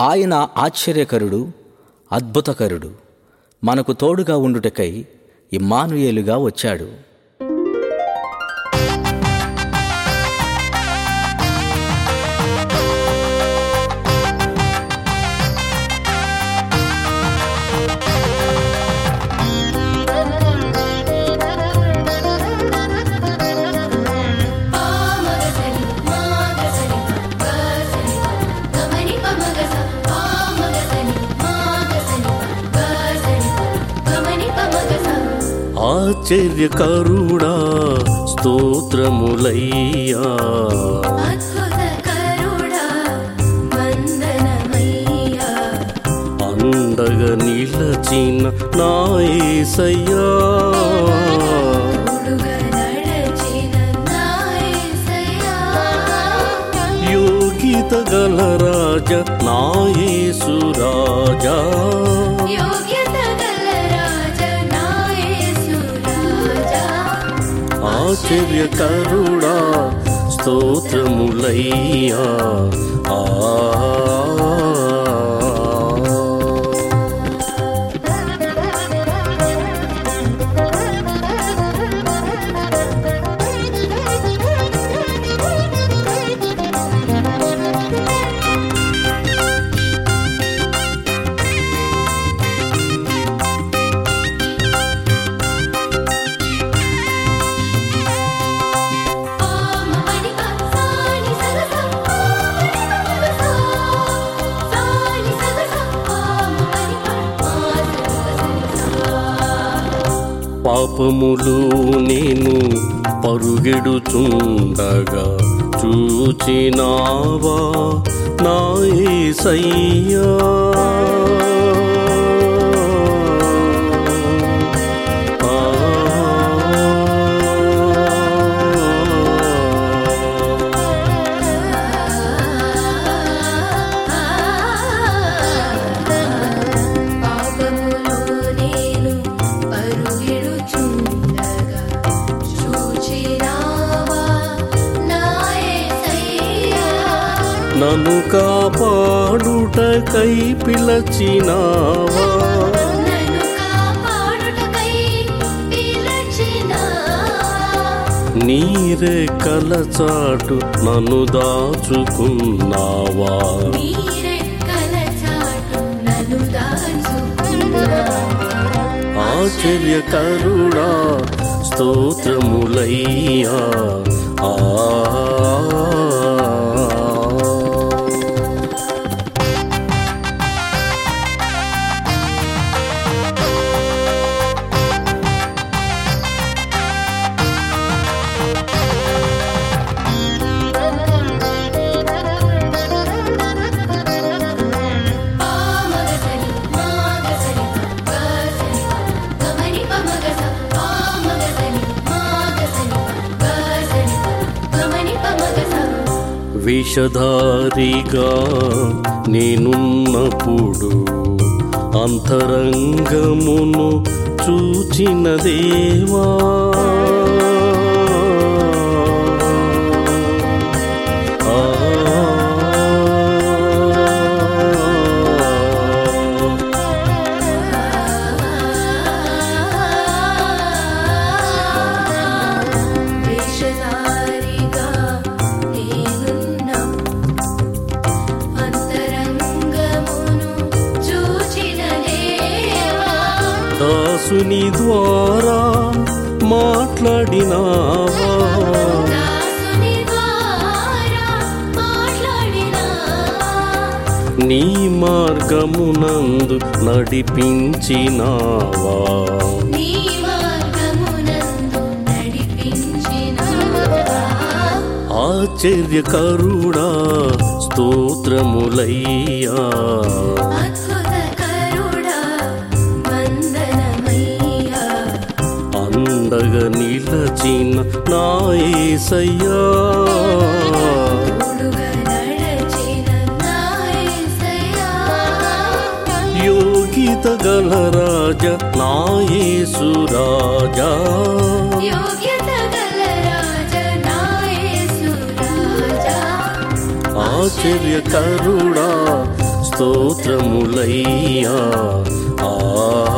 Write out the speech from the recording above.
ఆయన ఆశ్చర్యకరుడు అద్భుతకరుడు మనకు తోడుగా ఉండుటకై ఇమ్మానుయేలుగా వచ్చాడు పామగసని మాగసని గసని గమని పమగస పామగసని మాగసని గసని గమని పమగస ఆశ్చర్యకరుడా స్తోత్రములయ్యా అద్భుత కరుడా వందనమయ్యా అండగా నిలచిన నాయసయ్యా ఉడుగ నడచిన నాయసయ్యా యోగిత గల రాజ నాయేసు రాజా యోగ్యత గల రాజ నాయసు రాజా ఆశ్చర్యకరుడా స్తోత్రములయ్యా ఆ పామని సాని సగస పామని పమగస సాని సగస పామని పాపములు నేను పరుగెడుచుండగా చూచినావా నాయసయ్యా పాపములో నేను పరుగెడుచుండగా చూచినావా నా యేసయ్యా నన్ను కాపాడుటకై పిలచినావా నన్ను కాపాడుటకై పిలచినావా నీరే కలచాటు నన్ను దాచుకున్నావా నీరెక్కల చాటు నన్ను దాచుకున్నావా ఆశ్చర్యకరుడా స్తోత్రములయ్యా ఆ పామగసని మాగసని గసని గమని పమగస పామగసని మాగసని గసని గమని పమగస విషధారిగా నేనున్నప్పుడు అంతరంగమును చూచిన దేవా ఆ వేషధారిగా నేనున్న అంతరంగమును చూచిన దేవా దాసుని ద్వారా మాట్లాడినావా దాసుని ద్వారా మాట్లాడినా నీ మార్గమునందు నడిపించినావా నీ మార్గమునందు నడిపించినావా ఆశ్చర్యకరుడా స్తోత్రములయ్యా అద్భుత కరుడా వందనమయ్యా అండగా నిలచిన నాయసయ్యా ఉడుగ నడచిన నా యేసయ్యా యోగిత గల రాజ నాయేసు రాజా యోగ్యత గల రాజ నా యేసు రాజా ఆశ్చర్యకరుడా స్తోత్రములయ్యా స్తోత్రములయ్యా ఆ